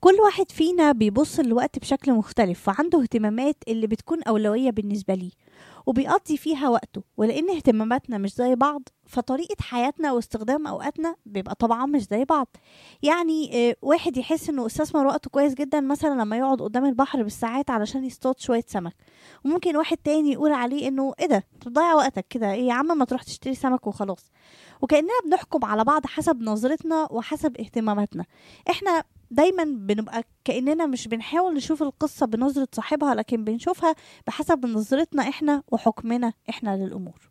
كل واحد فينا بيبص للوقت بشكل مختلف وعنده اهتمامات اللي بتكون أولوية بالنسبة ليه وبيقضي فيها وقته ولأن اهتماماتنا مش زي بعض فطريقة حياتنا واستخدام أوقاتنا بيبقى طبعا مش زي بعض يعني آه، واحد يحس انه استثمر وقته كويس جدا مثلا لما يقعد قدام البحر بالساعات علشان يصطاد شوية سمك وممكن واحد تاني يقول عليه انه ايه ده بتضيع وقتك كده ايه يا عم ما تروح تشتري سمك وخلاص وكأننا بنحكم على بعض حسب نظرتنا وحسب اهتماماتنا احنا دايما بنبقى كأننا مش بنحاول نشوف القصة بنظرة صاحبها لكن بنشوفها بحسب نظرتنا احنا وحكمنا احنا للأمور